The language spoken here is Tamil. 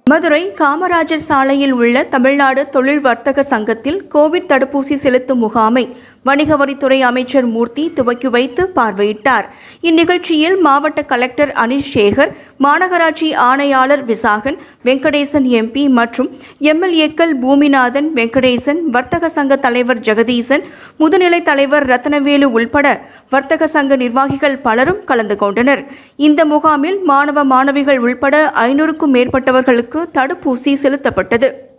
மதுரை காமராஜர் சாலையில் உள்ள தமிழ்நாடு தொழில் வர்த்தக சங்கத்தில் கோவிட் தடுப்பூசி செலுத்தும் முகாமை வணிக வரித்துறை அமைச்சர் மூர்த்தி துவக்கி வைத்து பார்வையிட்டார் இந்நிகழ்ச்சியில் மாவட்ட கலெக்டர் அனில் சேகர் மாநகராட்சி ஆணையாளர் விசாகன் வெங்கடேசன் எம்பி மற்றும் எம்எல்ஏக்கள் பூமிநாதன் வெங்கடேசன் வர்த்தக சங்க தலைவர் ஜெகதீசன் முதுநிலை தலைவர் ரத்னவேலு உள்பட வர்த்தக சங்க நிர்வாகிகள் பலரும் கலந்து கொண்டனர் இந்த முகாமில் மாணவ மாணவிகள் உள்பட ஐநூறுக்கும் மேற்பட்டவர்களுக்கு தடுப்பூசி செலுத்தப்பட்டது